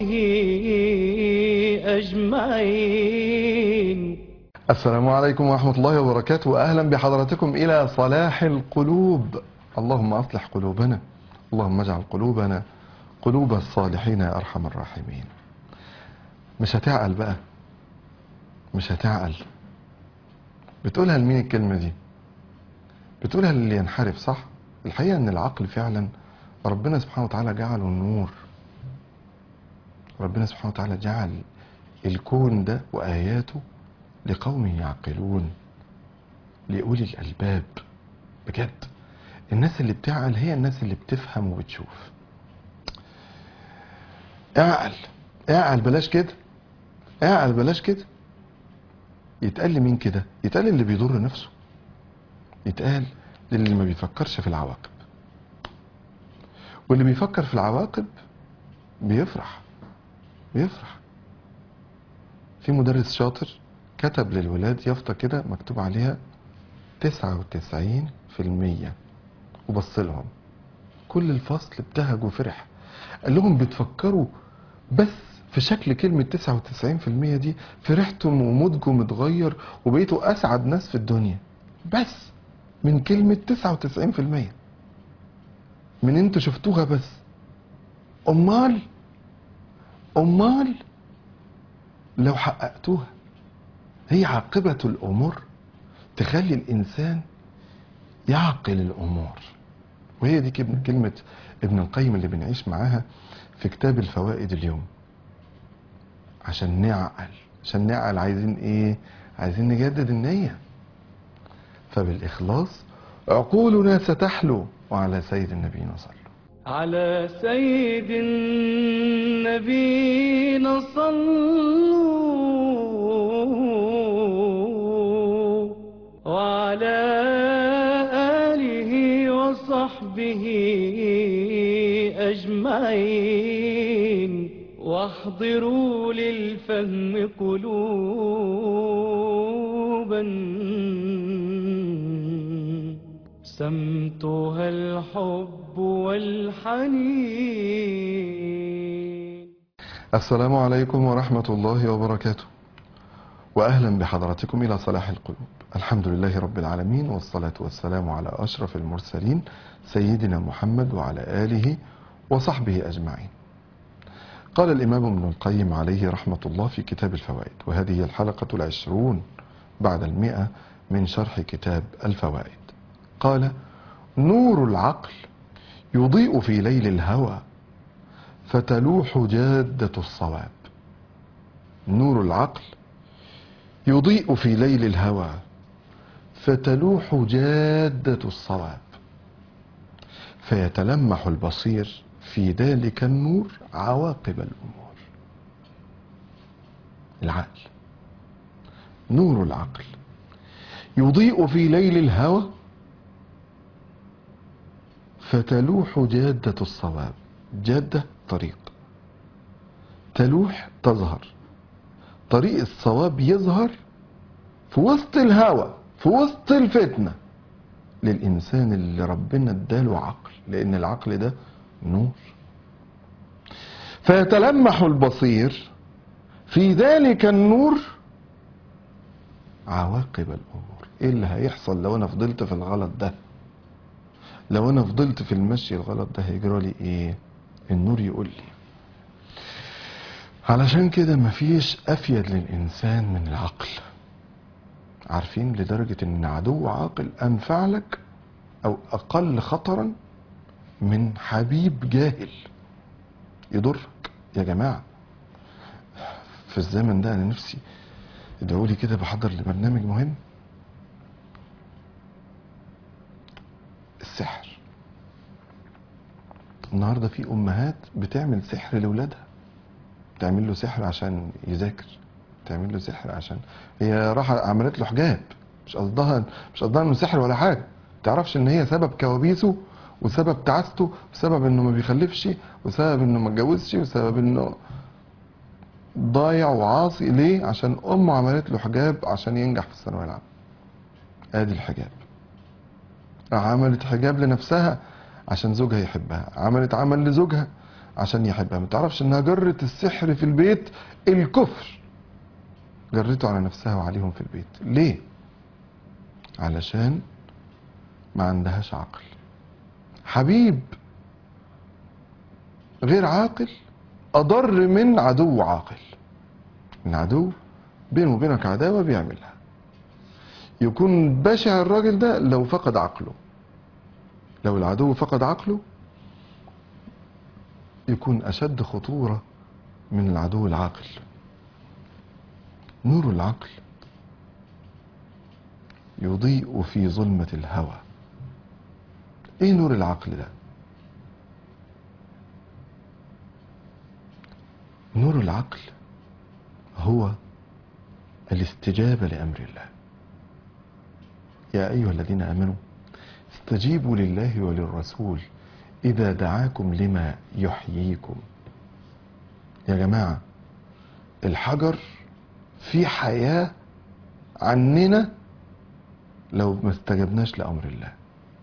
أجمعين السلام عليكم ورحمة الله وبركاته وأهلا بحضراتكم إلى صلاح القلوب اللهم أصلح قلوبنا اللهم اجعل قلوبنا قلوب الصالحين يا أرحم الراحمين مش هتعقل بقى مش هتعقل بتقولها لمين الكلمة دي بتقولها للي ينحرف صح الحقيقة ان العقل فعلا ربنا سبحانه وتعالى جعله النور ربنا سبحانه وتعالى جعل الكون ده وآياته لقوم يعقلون لأولي الألباب بجد الناس اللي بتعقل هي الناس اللي بتفهم وبتشوف اعقل اعقل بلاش كده اعقل بلاش كده يتقال لمين كده يتقال اللي بيضر نفسه يتقال للي ما بيفكرش في العواقب واللي بيفكر في العواقب بيفرح بيفرح في مدرس شاطر كتب للولاد يافطة كده مكتوب عليها تسعة وتسعين في المية وبص لهم كل الفصل ابتهج وفرح قال لهم بتفكروا بس في شكل كلمة 99% دي فرحتم ومودكم اتغير وبقيتوا أسعد ناس في الدنيا بس من كلمة 99% من انتوا شفتوها بس أمال أمال لو حققتوها هي عاقبة الأمور تخلي الإنسان يعقل الأمور وهي دي كلمة- كلمة ابن القيم اللي بنعيش معاها في كتاب الفوائد اليوم عشان نعقل عشان نعقل عايزين ايه عايزين نجدد النية فبالإخلاص عقولنا ستحلو وعلى سيد النبي صلوا على سيد النبي صلوا وعلى آله وصحبه أجمعين واحضروا للفهم قلوبا سمتها الحب والحنين السلام عليكم ورحمة الله وبركاته وأهلا بحضراتكم إلى صلاح القلوب الحمد لله رب العالمين والصلاة والسلام على أشرف المرسلين سيدنا محمد وعلى آله وصحبه أجمعين قال الإمام ابن القيم عليه رحمة الله في كتاب الفوائد وهذه هي الحلقة العشرون بعد المئة من شرح كتاب الفوائد قال نور العقل يضيء في ليل الهوى فتلوح جادة الصواب نور العقل يضيء في ليل الهوى فتلوح جادة الصواب فيتلمح البصير في ذلك النور عواقب الأمور العقل نور العقل يضيء في ليل الهوى فتلوح جادة الصواب جادة طريق تلوح تظهر طريق الصواب يظهر في وسط الهوى في وسط الفتنة للإنسان اللي ربنا اداله عقل لأن العقل ده نور فيتلمح البصير في ذلك النور عواقب الأمور إيه اللي هيحصل لو أنا فضلت في الغلط ده لو أنا فضلت في المشي الغلط ده هيجرى لي إيه النور يقول لي علشان كده مفيش أفيد للإنسان من العقل عارفين لدرجة إن عدو عاقل أنفع لك أو أقل خطرا من حبيب جاهل يضرك يا جماعة في الزمن ده أنا نفسي ادعوا لي كده بحضر لبرنامج مهم السحر النهارده في امهات بتعمل سحر لاولادها تعمل له سحر عشان يذاكر تعمل له سحر عشان هي راح عملت له حجاب مش قصدها مش قصدها انه سحر ولا حاجه تعرفش ان هي سبب كوابيسه وسبب تعاسته وسبب انه ما بيخلفش وسبب انه ما اتجوزش وسبب انه ضايع وعاصي ليه عشان امه عملت له حجاب عشان ينجح في الثانويه العامه ادي الحجاب عملت حجاب لنفسها عشان زوجها يحبها عملت عمل لزوجها عشان يحبها ما تعرفش انها جرت السحر في البيت الكفر جرته على نفسها وعليهم في البيت ليه علشان ما عندهاش عقل حبيب غير عاقل اضر من عدو عاقل من عدو بينه وبينك عداوه بيعملها يكون بشع الراجل ده لو فقد عقله لو العدو فقد عقله يكون اشد خطوره من العدو العاقل نور العقل يضيء في ظلمه الهوى ايه نور العقل ده نور العقل هو الاستجابه لامر الله يا ايها الذين امنوا استجيبوا لله وللرسول اذا دعاكم لما يحييكم يا جماعه الحجر في حياه عننا لو ما استجبناش لامر الله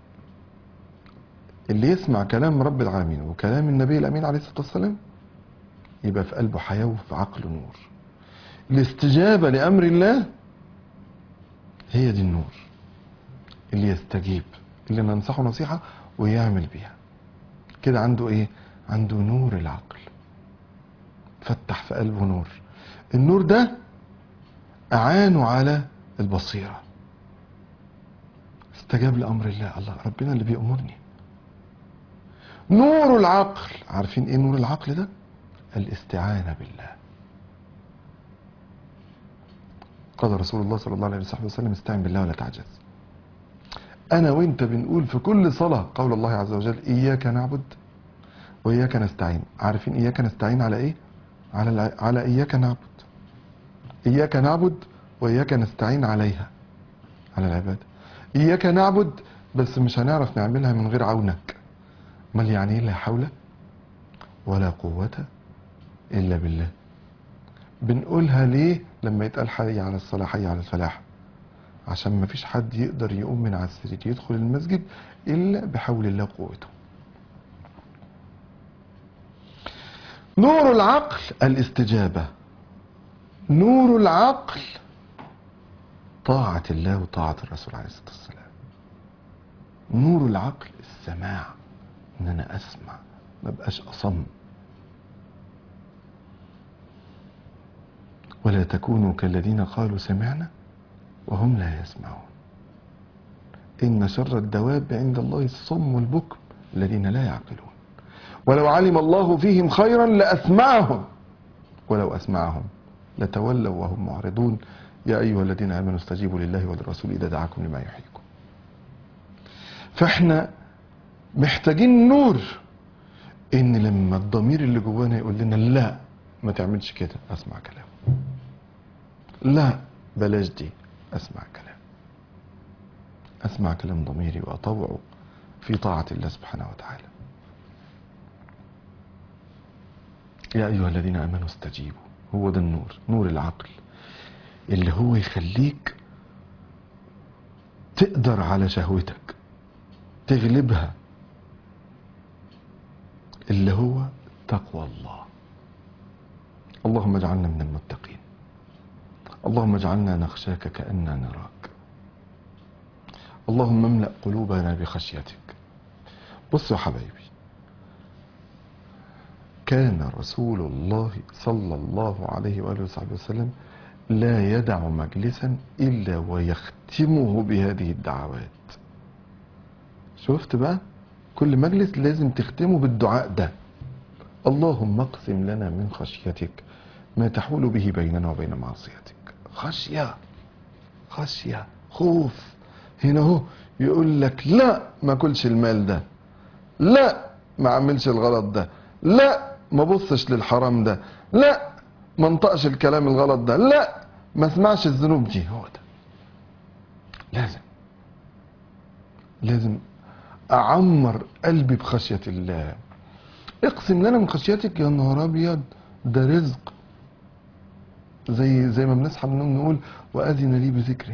اللي يسمع كلام رب العالمين وكلام النبي الامين عليه الصلاه والسلام يبقى في قلبه حياه وفي عقله نور الاستجابه لامر الله هي دي النور اللي يستجيب اللي ننصحه نصيحه ويعمل بيها كده عنده ايه عنده نور العقل فتح في قلبه نور النور ده اعانه على البصيره استجاب لامر الله الله ربنا اللي بيأمرني نور العقل عارفين ايه نور العقل ده الاستعانة بالله قال رسول الله صلى الله عليه وصحبه وسلم استعن بالله ولا تعجز انا وانت بنقول في كل صلاة قول الله عز وجل اياك نعبد واياك نستعين عارفين اياك نستعين على ايه على الع... على اياك نعبد اياك نعبد واياك نستعين عليها على العبادة اياك نعبد بس مش هنعرف نعملها من غير عونك امال يعني ايه لا حول ولا قوة الا بالله بنقولها ليه لما يتقال حي على الصلاة حي على الفلاح عشان ما فيش حد يقدر يقوم من على السرير يدخل المسجد الا بحول الله وقوته نور العقل الاستجابة نور العقل طاعة الله وطاعة الرسول عليه الصلاة والسلام نور العقل السماع ان انا اسمع ما بقاش اصم ولا تكونوا كالذين قالوا سمعنا وهم لا يسمعون ان شر الدواب عند الله الصم البكم الذين لا يعقلون ولو علم الله فيهم خيرا لاسمعهم ولو اسمعهم لتولوا وهم معرضون يا ايها الذين امنوا استجيبوا لله وللرسول اذا دعاكم لما يحييكم فاحنا محتاجين نور ان لما الضمير اللي جوانا يقول لنا لا ما تعملش كده اسمع كلامه لا بلاش دي اسمع كلام اسمع كلام ضميري واطوعه في طاعة الله سبحانه وتعالى يا ايها الذين امنوا استجيبوا هو ده النور نور العقل اللي هو يخليك تقدر على شهوتك تغلبها اللي هو تقوى الله اللهم اجعلنا من المتقين اللهم اجعلنا نخشاك كأننا نراك اللهم املأ قلوبنا بخشيتك بصوا يا حبايبي كان رسول الله صلى الله عليه وآله وصحبه وسلم لا يدع مجلسا إلا ويختمه بهذه الدعوات شفت بقى كل مجلس لازم تختمه بالدعاء ده اللهم اقسم لنا من خشيتك ما تحول به بيننا وبين معصيتك خشية خشية خوف هنا اهو يقول لك لا ما كلش المال ده لا ما اعملش الغلط ده لا ما بصش للحرام ده لا ما انطقش الكلام الغلط ده لا ما اسمعش الذنوب دي هو ده لازم لازم اعمر قلبي بخشيه الله اقسم لنا من خشيتك يا نهار ابيض ده رزق زي زي ما بنصحى من النوم نقول واذن لي بذكره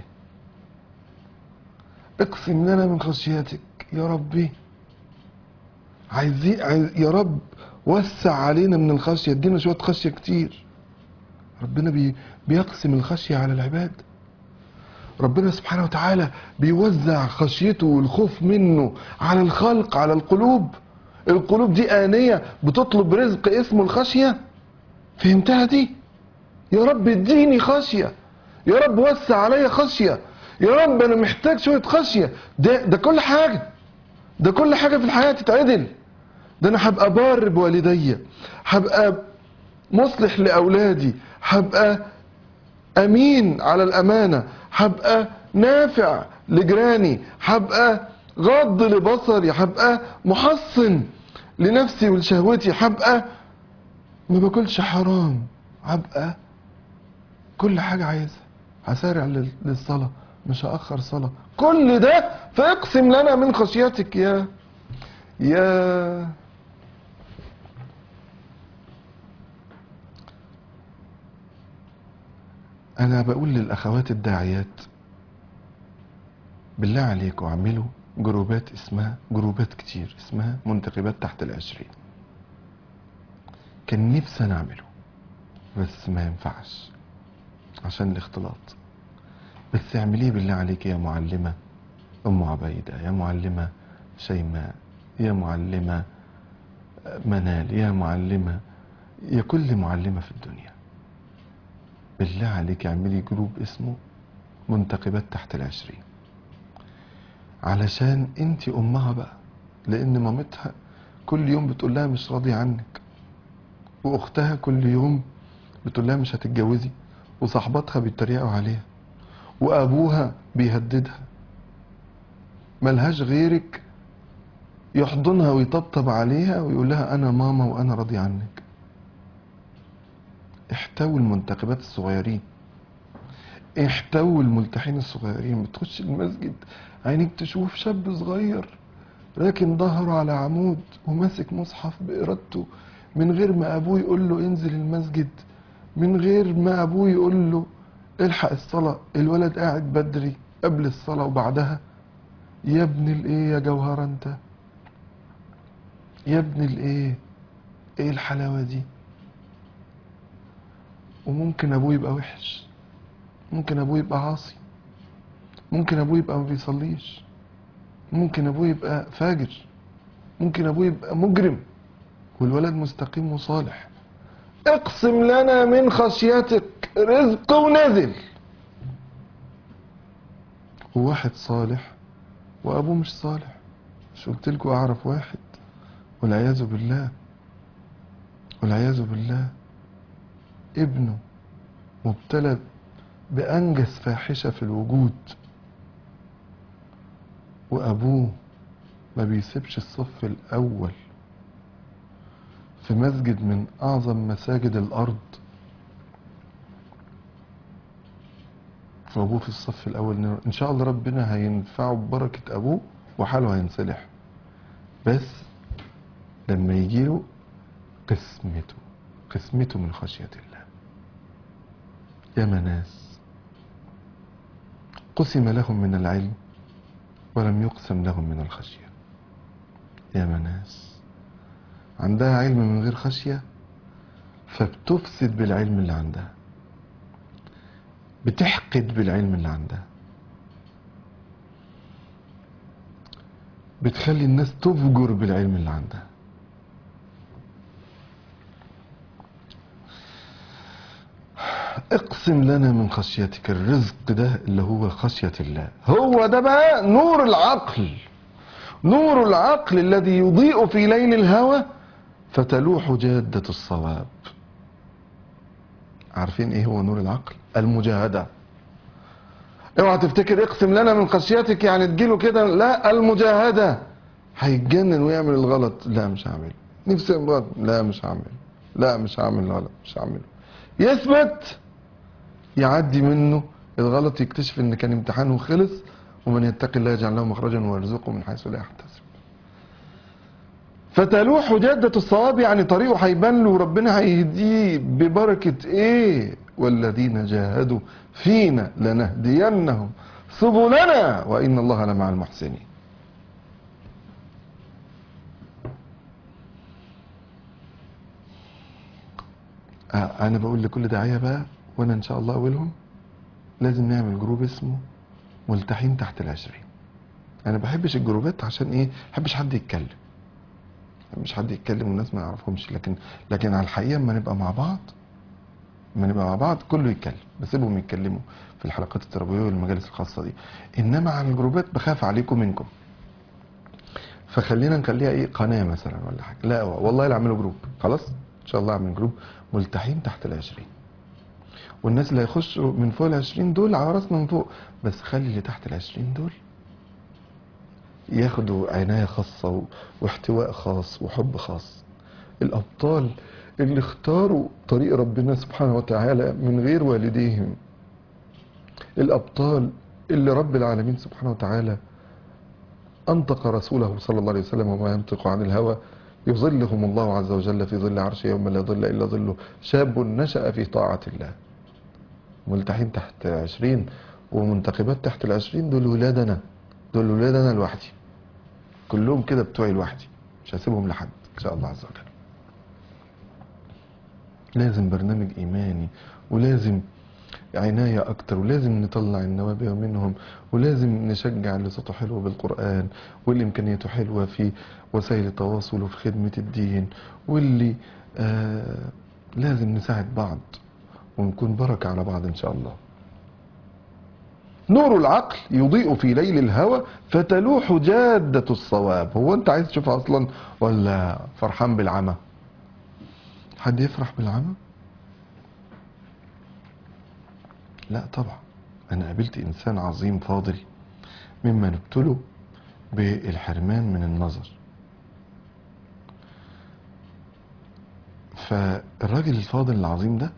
اقسم لنا من خشيتك يا ربي عايزين عايز يا رب وسع علينا من الخشية ادينا شوية خشية كتير ربنا بي بيقسم الخشية على العباد ربنا سبحانه وتعالى بيوزع خشيته والخوف منه على الخلق على القلوب القلوب دي آنية بتطلب رزق اسمه الخشية فهمتها دي يا رب اديني خشية يا رب وسع عليا خشية يا رب انا محتاج شوية خشية ده ده كل حاجة ده كل حاجة في الحياة تتعدل ده انا هبقى بار بوالدي هبقى مصلح لاولادي هبقى امين على الامانه هبقى نافع لجيراني هبقى غض لبصري هبقى محصن لنفسي ولشهوتي هبقى ما باكلش حرام هبقى كل حاجه عايزها هسارع لل- للصلاه مش هاخر صلاه كل ده فاقسم لنا من خشيتك يا يا انا بقول للاخوات الداعيات بالله عليكم اعملوا جروبات اسمها جروبات كتير اسمها منتخبات تحت العشرين كان نفسي انا اعمله بس ما ينفعش عشان الاختلاط بس اعمليه بالله عليك يا معلمة ام عبيدة يا معلمة شيماء يا معلمة منال يا معلمة يا كل معلمة في الدنيا بالله عليك اعملي جروب اسمه منتقبات تحت العشرين علشان انت امها بقى لان مامتها كل يوم بتقول لها مش راضية عنك واختها كل يوم بتقول لها مش هتتجوزي وصاحباتها بيتريقوا عليها وابوها بيهددها ملهاش غيرك يحضنها ويطبطب عليها ويقول لها انا ماما وانا راضي عنك احتووا المنتخبات الصغيرين احتووا الملتحين الصغيرين بتخش المسجد عينيك تشوف شاب صغير راكن ظهره على عمود وماسك مصحف بإرادته من غير ما أبوه يقول له انزل المسجد من غير ما أبوه يقول له الحق الصلاة الولد قاعد بدري قبل الصلاة وبعدها يا ابن الايه يا جوهرة انت يا ابن الايه ايه الحلاوة دي وممكن ابوه يبقى وحش ممكن ابوه يبقى عاصي ممكن ابوه يبقى ما بيصليش ممكن ابوه يبقى فاجر ممكن ابوه يبقى مجرم والولد مستقيم وصالح اقسم لنا من خشيتك رزق ونزل وواحد صالح وابوه مش صالح مش قلت لكم اعرف واحد والعياذ بالله والعياذ بالله ابنه مبتلى بأنجز فاحشة في الوجود وأبوه ما بيسيبش الصف الأول في مسجد من أعظم مساجد الأرض وأبوه في الصف الأول إن شاء الله ربنا هينفعه ببركة أبوه وحاله هينصلح بس لما يجيله قسمته قسمته من خشية الله يا ناس قسم لهم من العلم ولم يقسم لهم من الخشية يا ناس عندها علم من غير خشية فبتفسد بالعلم اللي عندها بتحقد بالعلم اللي عندها بتخلي الناس تفجر بالعلم اللي عندها اقسم لنا من خشيتك الرزق ده اللي هو خشية الله هو ده بقى نور العقل نور العقل الذي يضيء في ليل الهوى فتلوح جادة الصواب عارفين ايه هو نور العقل المجاهدة اوعى تفتكر اقسم لنا من خشيتك يعني تجيله كده لا المجاهدة هيتجنن ويعمل الغلط لا مش هعمله نفسي الغلط لا مش هعمله لا مش هعمل الغلط مش هعمله يثبت يعدي منه الغلط يكتشف ان كان امتحانه خلص ومن يتقي الله يجعل له مخرجا ويرزقه من حيث لا يحتسب فتلوح جادة الصواب يعني طريقه هيبان له وربنا هيهديه ببركة ايه والذين جاهدوا فينا لنهدينهم سبلنا وان الله لمع المحسنين آه، انا بقول لكل داعيه بقى وانا ان شاء الله اولهم لازم نعمل جروب اسمه ملتحين تحت العشرين انا بحبش الجروبات عشان ايه بحبش حد يتكلم مش حد يتكلم والناس ما يعرفهمش لكن لكن على الحقيقه اما نبقى مع بعض اما نبقى مع بعض كله يتكلم بسيبهم يتكلموا في الحلقات التربويه والمجالس الخاصه دي انما على الجروبات بخاف عليكم منكم فخلينا نخليها ايه قناه مثلا ولا حاجه لا والله لا اعملوا جروب خلاص ان شاء الله اعمل جروب ملتحين تحت العشرين والناس اللي هيخشوا من فوق العشرين دول على راسنا من فوق بس خلي اللي تحت العشرين دول ياخدوا عناية خاصة و- واحتواء خاص وحب خاص الأبطال اللي اختاروا طريق ربنا سبحانه وتعالى من غير والديهم الأبطال اللي رب العالمين سبحانه وتعالى أنطق رسوله صلى الله عليه وسلم وما ينطق عن الهوى يظلهم الله عز وجل في ظل عرشه يوم لا ظل إلا ظله شاب نشأ في طاعة الله ملتحين تحت عشرين ومنتخبات تحت العشرين دول ولادنا دول ولادنا لوحدي كلهم كده بتوعي لوحدي مش هسيبهم لحد ان شاء الله عز وجل لازم برنامج ايماني ولازم عناية أكتر ولازم نطلع النوابغ منهم ولازم نشجع اللي صوته حلو بالقرآن واللي إمكانياته حلوة في وسائل التواصل وفي خدمة الدين واللي آه لازم نساعد بعض ونكون بركة على بعض إن شاء الله نور العقل يضيء في ليل الهوى فتلوح جادة الصواب هو انت عايز تشوفها اصلا ولا فرحان بالعمى حد يفرح بالعمى لا طبعا انا قابلت انسان عظيم فاضل ممن ابتلوا بالحرمان من النظر فالراجل الفاضل العظيم ده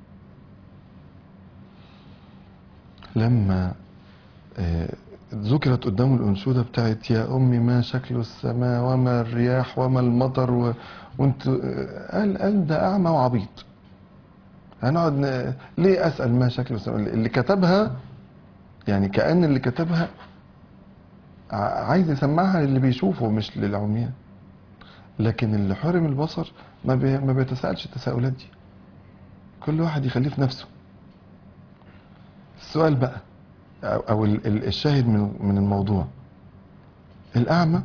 لما آه، ذكرت قدامه الأنشودة بتاعت يا أمي ما شكل السماء وما الرياح وما المطر و... وانت آه، قال قال ده أعمى وعبيط هنقعد ن... ليه أسأل ما شكل السماء اللي كتبها يعني كأن اللي كتبها ع- عايز يسمعها للي بيشوفه مش للعميان لكن اللي حرم البصر ما, بي... ما بيتساءلش التساؤلات دي كل واحد يخليه في نفسه السؤال بقى او أو ال- ال- الشاهد من من الموضوع الاعمى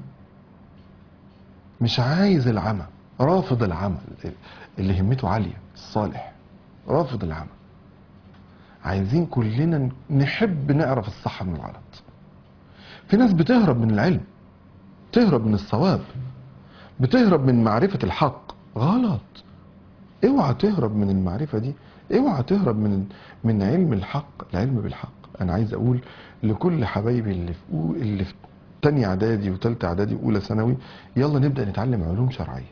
مش عايز العمى رافض العمى اللي همته عاليه الصالح رافض العمى عايزين كلنا نحب نعرف الصح من الغلط في ناس بتهرب من العلم تهرب من الصواب بتهرب من معرفة الحق غلط اوعى تهرب من المعرفة دي اوعى تهرب من من علم الحق العلم بالحق انا عايز اقول لكل حبايبي اللي في أو- اللي في تانية اعدادي وتالتة اعدادي واولى ثانوي يلا نبدا نتعلم علوم شرعيه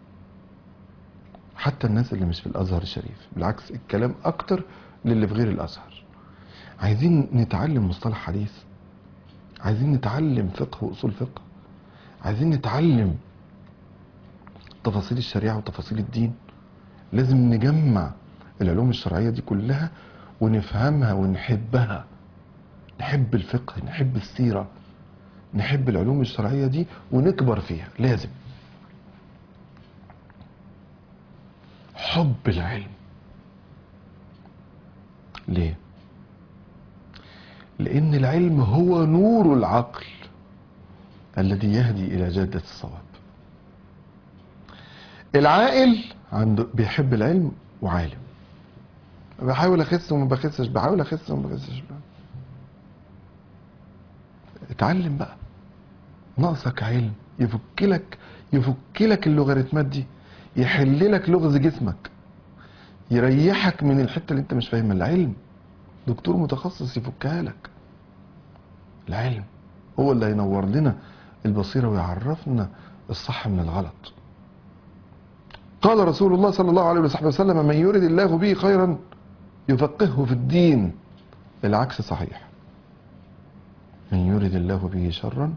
حتى الناس اللي مش في الازهر الشريف بالعكس الكلام اكتر للي في غير الازهر عايزين نتعلم مصطلح حديث عايزين نتعلم فقه واصول فقه عايزين نتعلم تفاصيل الشريعه وتفاصيل الدين لازم نجمع العلوم الشرعيه دي كلها ونفهمها ونحبها نحب الفقه نحب السيره نحب العلوم الشرعيه دي ونكبر فيها لازم حب العلم ليه لان العلم هو نور العقل الذي يهدي الى جاده الصواب العاقل عنده بيحب العلم وعالم بحاول اخس وما بخسش بحاول اخس وما بخسش اتعلم بقى ناقصك علم يفك لك يفك لك اللوغاريتمات دي يحل لك لغز جسمك يريحك من الحته اللي انت مش فاهمها العلم دكتور متخصص يفكها لك العلم هو اللي هينور لنا البصيره ويعرفنا الصح من الغلط قال رسول الله صلى الله عليه وصحبه وسلم من يرد الله به خيرا يفقهه في الدين العكس صحيح من يرد الله به شرا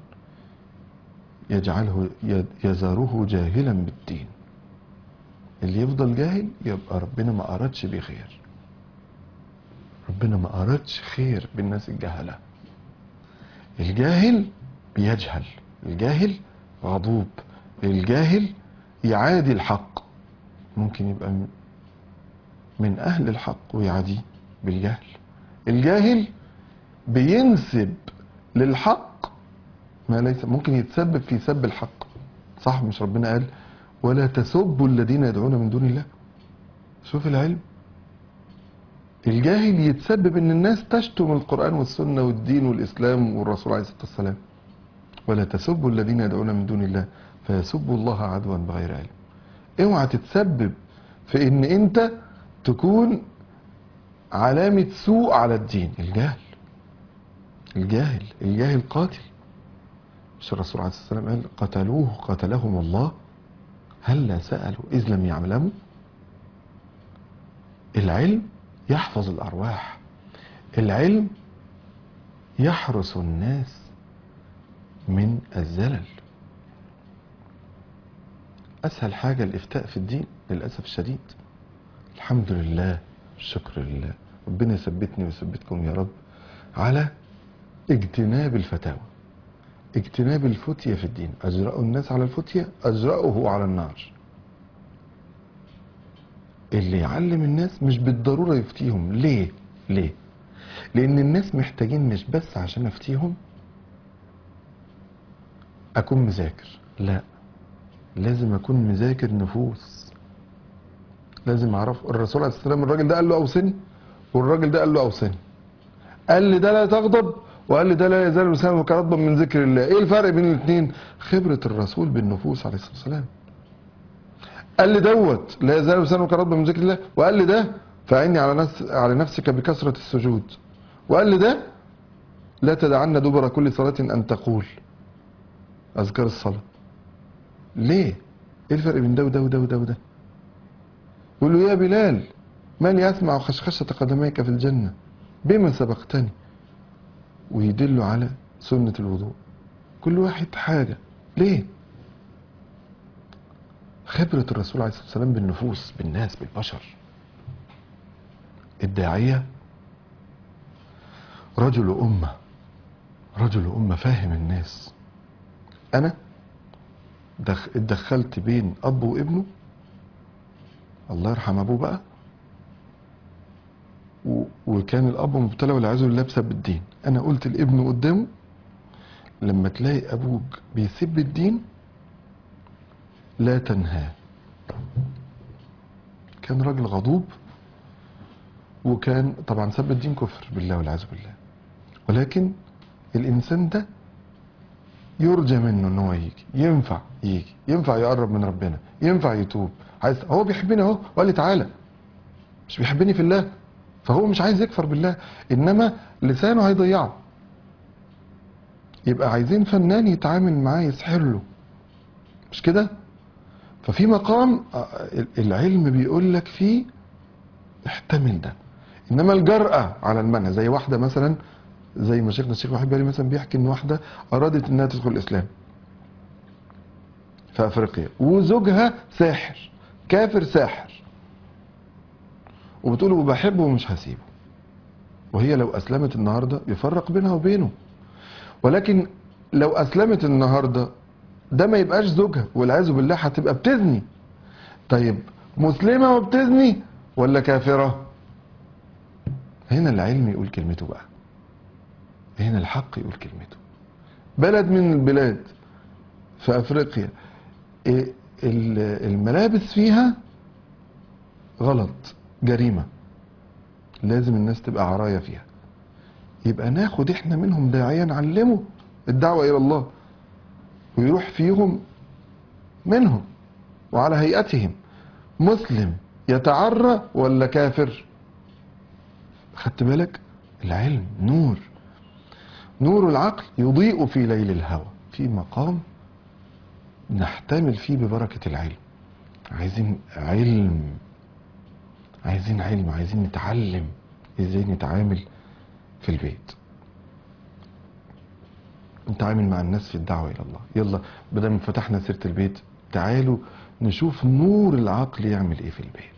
يجعله يزاره جاهلا بالدين اللي يفضل جاهل يبقى ربنا ما أرادش بيه خير ربنا ما أرادش خير بالناس الجهلة الجاهل بيجهل الجاهل غضوب الجاهل يعادي الحق ممكن يبقى م- من أهل الحق ويعاديه بالجهل الجاهل بينسب للحق ما ليس ممكن يتسبب في سب الحق صح مش ربنا قال ولا تسبوا الذين يدعون من دون الله شوف العلم الجاهل يتسبب ان الناس تشتم القرآن والسنة والدين والإسلام والرسول عليه الصلاة والسلام ولا تسبوا الذين يدعون من دون الله فيسبوا الله عدوا بغير علم اوعى تتسبب في ان انت تكون علامة سوء على الدين الجهل الجاهل الجاهل قاتل مش الرسول عليه الصلاة والسلام قال قتلوه قتلهم الله هلا سألوا إذ لم يعلموا العلم يحفظ الأرواح العلم يحرس الناس من الزلل أسهل حاجة الإفتاء في الدين للأسف الشديد الحمد لله الشكر لله ربنا يثبتني ويثبتكم يا رب على اجتناب الفتاوى اجتناب الفتية في الدين أجرأوا الناس على الفتية أجرأه على النار اللي يعلم الناس مش بالضرورة يفتيهم ليه ليه لأن الناس محتاجين مش بس عشان أفتيهم أكون مذاكر لا لازم أكون مذاكر نفوس لازم أعرف الرسول عليه السلام الراجل ده قال له أوصني والراجل ده قال له أوصني قال لي ده لا تغضب وقال لي ده لا يزال لسانك رطبا من ذكر الله ايه الفرق بين الاثنين خبرة الرسول بالنفوس عليه الصلاة والسلام قال لي دوت لا يزال لسانك رطبا من ذكر الله وقال لي ده فعني على نفس على نفسك بكثرة السجود وقال لي ده لا تدعن دبر كل صلاة أن تقول أذكار الصلاة ليه ايه الفرق بين ده وده وده وده وده يقول له يا بلال من يسمع خشخشة قدميك في الجنة بما سبقتني ويدل على سنة الوضوء كل واحد حاجة ليه خبرة الرسول عليه الصلاة والسلام بالنفوس بالناس بالبشر الداعية رجل أمة رجل أمة فاهم الناس أنا دخ... اتدخلت بين أب وابنه الله يرحم أبوه بقى و... وكان الأب مبتلى والعياذ بالله بسبب الدين أنا قلت لابنه قدامه لما تلاقي أبوك بيسب الدين لا تنهاه كان راجل غضوب وكان طبعا سب الدين كفر بالله والعياذ بالله ولكن الإنسان ده يرجى منه ان هو يجي ينفع يجي ينفع يقرب من ربنا ينفع يتوب عايز هو بيحبني اهو وقال لي تعالى مش بيحبني في الله فهو مش عايز يكفر بالله انما لسانه هيضيعه يبقى عايزين فنان يتعامل معاه يسحر له مش كده ففي مقام آه، العلم بيقول لك فيه احتمل ده انما الجرأة على المنهج زي واحدة مثلا زي ما شيخنا الشيخ وحيد بالي مثلا بيحكي ان واحده ارادت انها تدخل الاسلام في افريقيا وزوجها ساحر كافر ساحر وبتقول له بحبه ومش هسيبه وهي لو اسلمت النهارده يفرق بينها وبينه ولكن لو اسلمت النهارده ده ما يبقاش زوجها والعياذ بالله هتبقى بتزني طيب مسلمه وبتزني ولا كافره هنا العلم يقول كلمته بقى هنا الحق يقول كلمته بلد من البلاد في افريقيا إيه ال- الملابس فيها غلط جريمه لازم الناس تبقى عرايه فيها يبقى ناخد احنا منهم داعيه نعلمه الدعوه الى الله ويروح فيهم منهم وعلى هيئتهم مسلم يتعرى ولا كافر خدت بالك العلم نور نور العقل يضيء في ليل الهوى في مقام نحتمل فيه ببركة العلم عايزين علم عايزين علم عايزين نتعلم ازاي نتعامل في البيت نتعامل مع الناس في الدعوة إلى الله يلا بدل ما فتحنا سيرة البيت تعالوا نشوف نور العقل يعمل ايه في البيت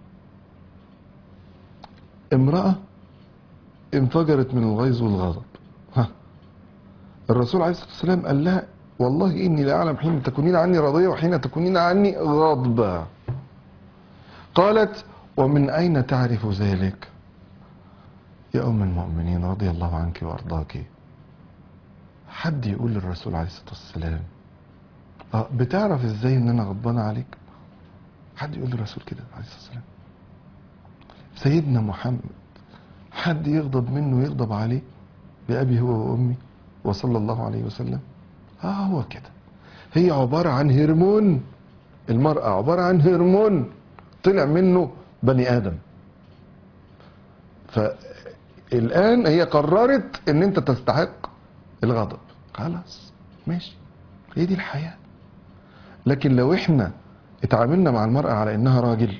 امرأة انفجرت من الغيظ والغضب ها الرسول عليه الصلاة والسلام قال لها والله إني لأعلم حين تكونين عني راضية وحين تكونين عني غاضبة قالت ومن أين تعرف ذلك يا أم المؤمنين رضي الله عنك وأرضاك حد يقول للرسول عليه الصلاة والسلام اه بتعرف ازاي ان انا غضبان عليك حد يقول للرسول كده عليه الصلاة والسلام سيدنا محمد حد يغضب منه ويغضب عليه بأبي هو وأمي وصلى الله عليه وسلم اه هو كده هي عبارة عن هرمون المرأة عبارة عن هرمون طلع منه بني آدم فالآن هي قررت ان انت تستحق الغضب خلاص ماشي هي دي الحياة لكن لو احنا اتعاملنا مع المرأة على انها راجل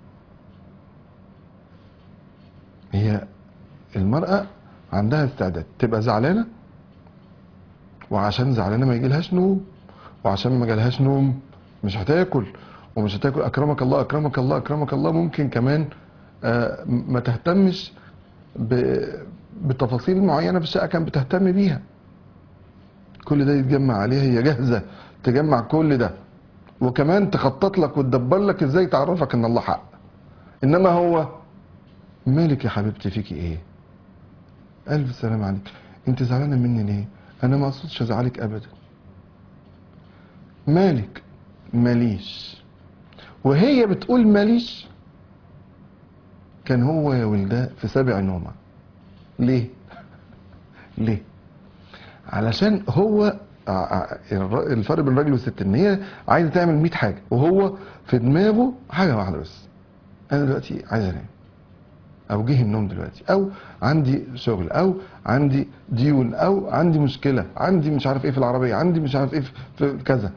هي المرأة عندها استعداد تبقى زعلانة وعشان زعلانة ما يجيلهاش نوم وعشان ما جالهاش نوم مش هتاكل ومش هتاكل اكرمك الله اكرمك الله اكرمك الله ممكن كمان آه، ما تهتمش ب- بتفاصيل معينة في الشقة كان بتهتم بيها كل ده يتجمع عليها هي جاهزة تجمع كل ده وكمان تخطط لك وتدبر لك ازاي تعرفك ان الله حق انما هو مالك يا حبيبتي فيكي ايه الف سلام عليك انت زعلانه مني ليه انا ما اقصدش ازعلك ابدا مالك ماليش وهي بتقول ماليش كان هو يا ولداء في سابع نومه ليه ليه علشان هو ع- ع- الر- الفرق بين الراجل والست ان هي عايزه تعمل 100 حاجه وهو في دماغه حاجه واحده بس انا دلوقتي عايز انام او جه النوم دلوقتي او عندي شغل او عندي ديون او عندي مشكله عندي مش عارف ايه في العربيه عندي مش عارف ايه في- في كذا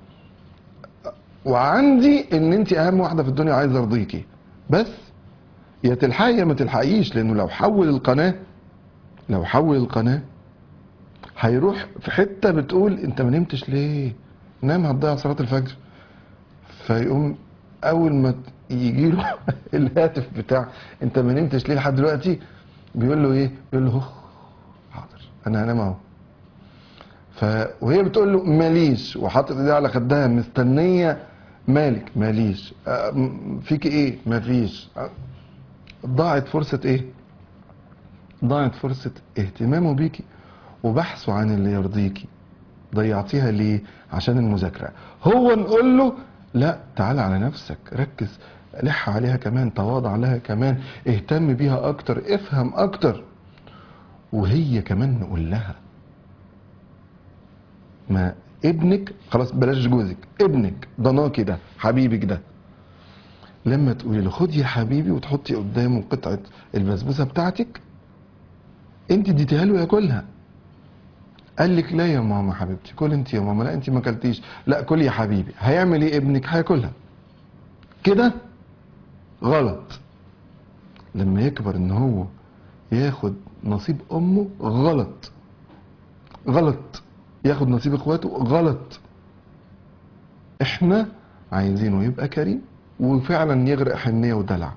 وعندي ان انت اهم واحده في الدنيا عايز ارضيكي بس يا تلحقي يا ما تلحقيش لانه لو حول القناه لو حول القناه هيروح في حته بتقول انت ما نمتش ليه نام هتضيع صلاه الفجر فيقوم اول ما يجي له الهاتف بتاع انت ما نمتش ليه لحد دلوقتي بيقول له ايه بيقول له "هخ، حاضر انا هنام اهو ف وهي بتقول له ماليش وحاطط ايديها على خدها مستنيه مالك ماليش أه، م- فيك ايه مفيش أه، ضاعت فرصه ايه ضاعت فرصه اهتمامه بيكي وبحثه عن اللي يرضيكي ضيعتيها ليه عشان المذاكرة هو نقول له لا تعال على نفسك ركز لح عليها كمان تواضع لها كمان اهتم بيها اكتر افهم اكتر وهي كمان نقول لها ما ابنك خلاص بلاش جوزك ابنك ضناكي ده حبيبك ده لما تقولي له خد يا حبيبي وتحطي قدامه قطعة البسبوسة بتاعتك انت اديتيها له ياكلها قال لك لا يا ماما حبيبتي كل انت يا ماما لا انت ما اكلتيش لا كل يا حبيبي هيعمل ايه ابنك هياكلها كده غلط لما يكبر ان هو ياخد نصيب امه غلط غلط ياخد نصيب اخواته غلط احنا عايزينه يبقى كريم وفعلا يغرق حنيه ودلع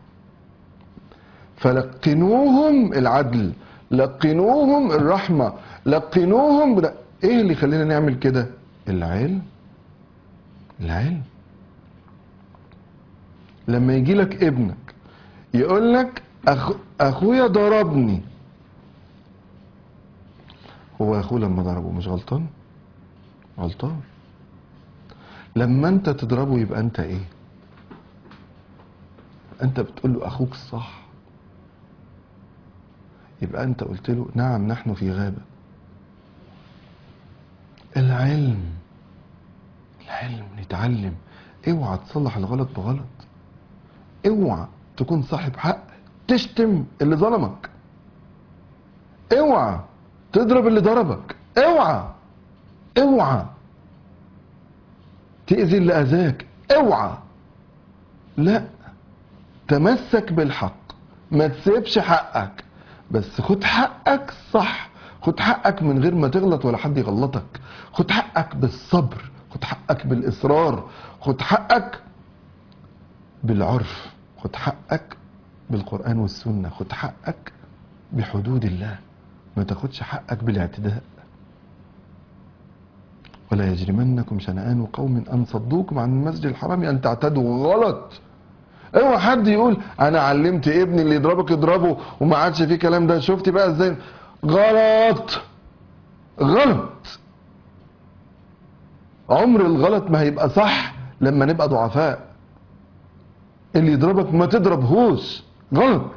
فلقنوهم العدل لقنوهم الرحمة لقنوهم بدا. ايه اللي يخلينا نعمل كده العلم العلم لما يجي لك ابنك يقول لك أخ... اخويا ضربني هو اخوه لما ضربه مش غلطان غلطان لما انت تضربه يبقى انت ايه انت بتقول له اخوك صح يبقى انت قلت له نعم نحن في غابة العلم العلم نتعلم اوعى تصلح الغلط بغلط اوعى تكون صاحب حق تشتم اللي ظلمك اوعى تضرب اللي ضربك اوعى اوعى تأذي اللي أذاك اوعى لا تمسك بالحق ما تسيبش حقك بس خد حقك صح خد حقك من غير ما تغلط ولا حد يغلطك خد حقك بالصبر خد حقك بالإصرار خد حقك بالعرف خد حقك بالقرآن والسنة خد حقك بحدود الله ما تاخدش حقك بالاعتداء ولا يجرمنكم شنآن قوم أن صدوكم عن المسجد الحرام أن تعتدوا غلط اوعى حد يقول انا علمت ابني اللي يضربك يضربه وما عادش فيه كلام ده شفتي بقى ازاي غلط غلط عمر الغلط ما هيبقى صح لما نبقى ضعفاء اللي يضربك ما تضربهوش غلط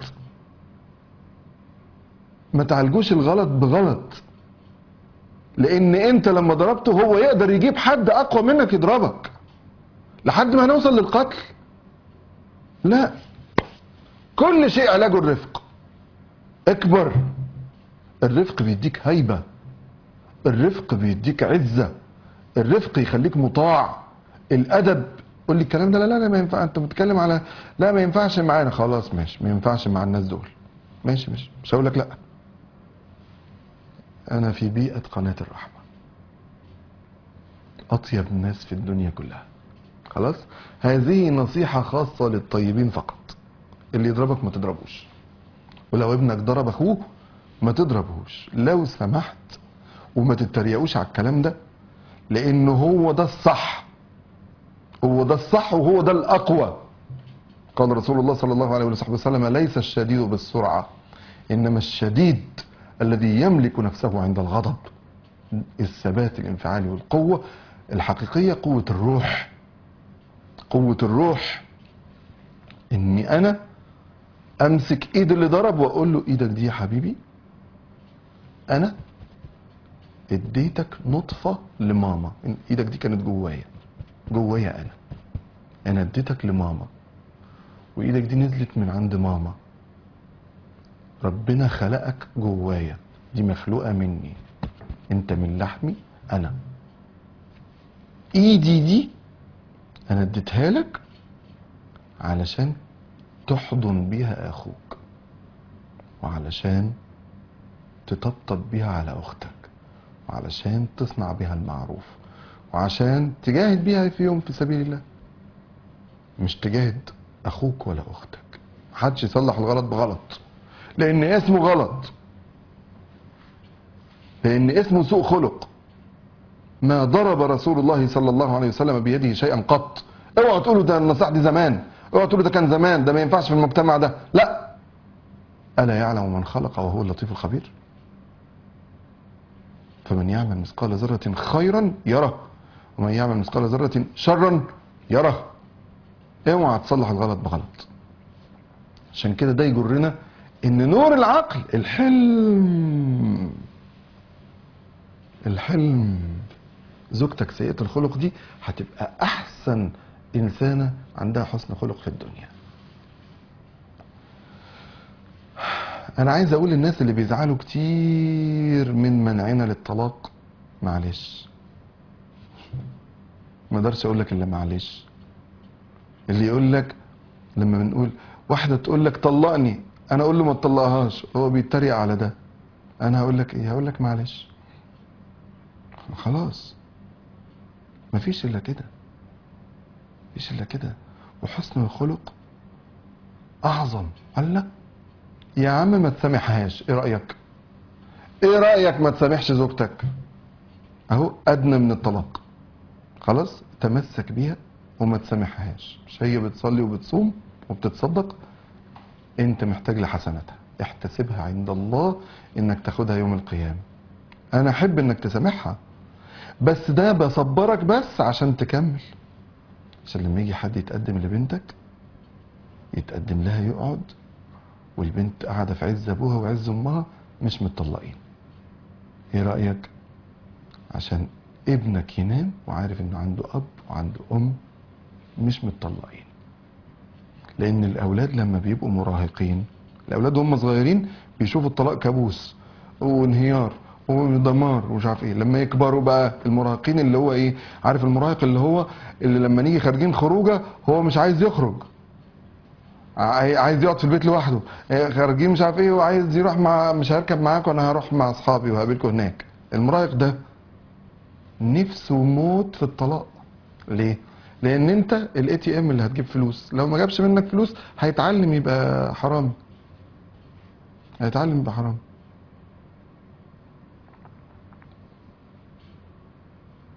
ما تعالجوش الغلط بغلط لان انت لما ضربته هو يقدر يجيب حد اقوى منك يضربك لحد ما هنوصل للقتل لا كل شيء علاجه الرفق اكبر الرفق بيديك هيبة الرفق بيديك عزة الرفق يخليك مطاع الادب قول لي الكلام ده لا لا لا ما ينفع انت بتتكلم على لا ما ينفعش معانا خلاص ماشي ما ينفعش مع الناس دول ماشي ماشي مش هقول لك لا انا في بيئة قناة الرحمة اطيب ناس في الدنيا كلها خلاص هذه نصيحة خاصة للطيبين فقط اللي يضربك ما تضربوش ولو ابنك ضرب اخوه ما تضربهوش لو سمحت وما تتريقوش على الكلام ده لانه هو ده الصح هو ده الصح وهو ده الاقوى قال رسول الله صلى الله عليه وصحبه وسلم ليس الشديد بالسرعة انما الشديد الذي يملك نفسه عند الغضب الثبات الانفعالي والقوة الحقيقية قوة الروح قوة الروح اني انا امسك ايد اللي ضرب واقول له ايدك دي يا حبيبي انا اديتك نطفة لماما ايدك دي كانت جوايا جوايا انا انا اديتك لماما وايدك دي نزلت من عند ماما ربنا خلقك جوايا دي مخلوقة مني انت من لحمي انا ايدي دي انا اديتها لك علشان تحضن بيها اخوك وعلشان تطبطب بيها على اختك وعلشان تصنع بيها المعروف وعشان تجاهد بيها في يوم في سبيل الله مش تجاهد اخوك ولا اختك محدش يصلح الغلط بغلط لان اسمه غلط لان اسمه سوء خلق ما ضرب رسول الله صلى الله عليه وسلم بيده شيئا قط اوعوا تقولوا ده النصيحه دي زمان اوعوا تقولوا ده كان زمان ده ما ينفعش في المجتمع ده لا الا يعلم من خلق وهو اللطيف الخبير فمن يعمل مثقال ذره خيرا يره ومن يعمل مثقال ذره شرا يره اوعى تصلح الغلط بغلط عشان كده ده يجرنا ان نور العقل الحلم الحلم زوجتك سيئة الخلق دي هتبقى احسن انسانة عندها حسن خلق في الدنيا انا عايز اقول للناس اللي بيزعلوا كتير من منعنا للطلاق معلش ما اقدرش اقول لك الا معلش اللي يقول لك لما بنقول واحدة تقول لك طلقني انا اقول له ما تطلقهاش هو بيتريق على ده انا هقول لك ايه هقول لك معلش خلاص مفيش الا كده مفيش الا كده وحسن الخلق اعظم قال لا يا عم ما تسامحهاش ايه رايك ايه رايك ما تسامحش زوجتك اهو ادنى من الطلاق خلاص تمسك بيها وما تسامحهاش مش هي بتصلي وبتصوم وبتتصدق انت محتاج لحسناتها احتسبها عند الله انك تاخدها يوم القيامة انا احب انك تسامحها بس ده بصبرك بس عشان تكمل عشان لما يجي حد يتقدم لبنتك يتقدم لها يقعد والبنت قاعدة في عز ابوها وعز امها مش متطلقين ايه رأيك عشان ابنك ينام وعارف انه عنده اب وعنده ام مش متطلقين لان الاولاد لما بيبقوا مراهقين الاولاد وهم صغيرين بيشوفوا الطلاق كابوس وانهيار ودمار ومش عارف ايه لما يكبروا بقى المراهقين اللي هو ايه عارف المراهق اللي هو اللي لما نيجي خارجين خروجه هو مش عايز يخرج عاي- عايز يقعد في البيت لوحده إيه، خارجين مش عارف ايه وعايز يروح مع مش هركب معاك وانا هروح مع اصحابي وهقابلكم هناك المراهق ده نفسه موت في الطلاق ليه لان انت الاي تي ام اللي هتجيب فلوس لو ما جابش منك فلوس هيتعلم يبقى حرامي هيتعلم يبقى حرامي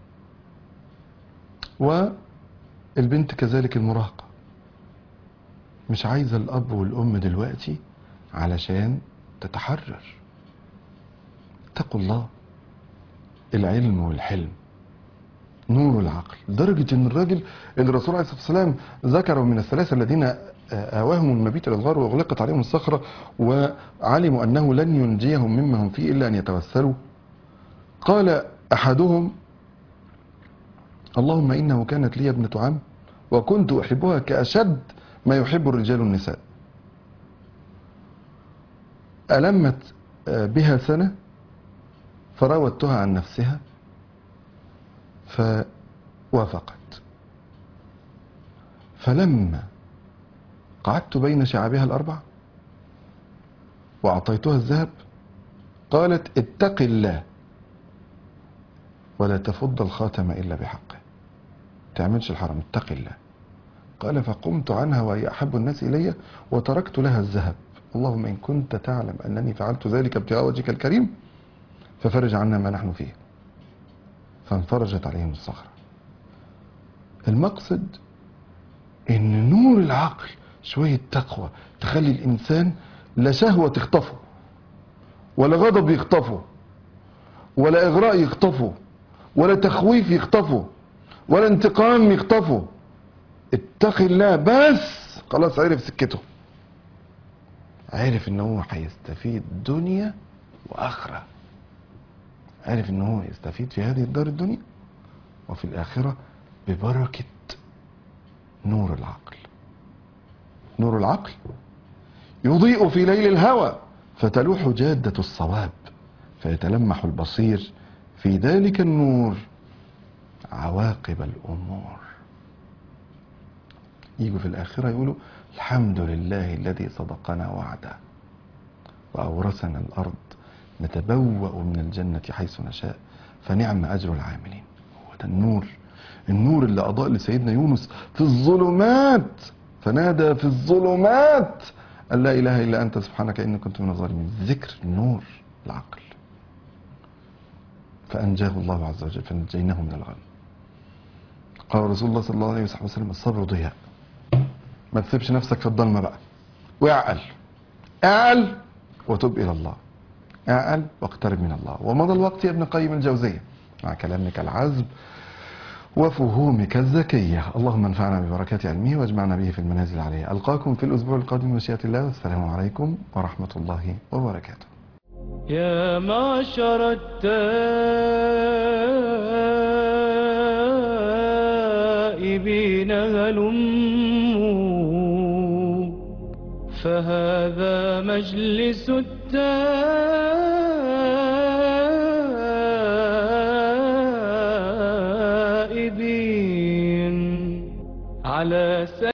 والبنت كذلك المراهقة مش عايزة الأب والأم دلوقتي علشان تتحرر اتقوا الله العلم والحلم نور العقل لدرجة ان الراجل اللي الرسول عليه الصلاة والسلام ذكره من الثلاثة الذين آواهم المبيت إلى الغار وأغلقت عليهم الصخرة وعلموا أنه لن ينجيهم مما هم فيه إلا أن يتوسلوا قال أحدهم اللهم إنه كانت لي ابنة عم وكنت أحبها كأشد ما يحب الرجال النساء ألمت بها سنة فراودتها عن نفسها فوافقت فلما قعدت بين شعابها الأربع وأعطيتها الذهب قالت اتق الله ولا تفض الخاتم إلا بحقه تعملش الحرام اتق الله قال فقمت عنها وهي أحب الناس إلي وتركت لها الذهب اللهم إن كنت تعلم أنني فعلت ذلك ابتغاء وجهك الكريم ففرج عنا ما نحن فيه فانفرجت عليهم الصخرة المقصد ان نور العقل شوية تقوى تخلي الانسان لا شهوة تخطفه ولا غضب يخطفه ولا اغراء يخطفه ولا تخويف يخطفه ولا انتقام يخطفه اتقي الله بس خلاص عرف سكته عرف ان هو هيستفيد دنيا واخره عرف ان هو يستفيد في هذه الدار الدنيا وفي الاخره ببركه نور العقل نور العقل يضيء في ليل الهوى فتلوح جاده الصواب فيتلمح البصير في ذلك النور عواقب الامور يجوا في الاخره يقولوا الحمد لله الذي صدقنا وعده واورثنا الارض نتبوأ من الجنة حيث نشاء فنعم أجر العاملين هو ده النور النور اللي أضاء لسيدنا يونس في الظلمات فنادى في الظلمات أن لا إله إلا أنت سبحانك إني كنت من الظالمين ذكر النور العقل فأنجاه الله عز وجل فنجيناه من الغم قال رسول الله صلى الله عليه وسلم الصبر ضياء ما تسيبش نفسك في الضلمة بقى واعقل اعقل وتب إلى الله اعقل واقترب من الله ومضى الوقت يا ابن قيم الجوزية مع كلامك العذب وفهومك الذكية اللهم انفعنا ببركات علمه واجمعنا به في المنازل العليا ألقاكم في الأسبوع القادم مشيئة الله والسلام عليكم ورحمة الله وبركاته يا معشر التائبين هلموا فهذا مجلس التائبين على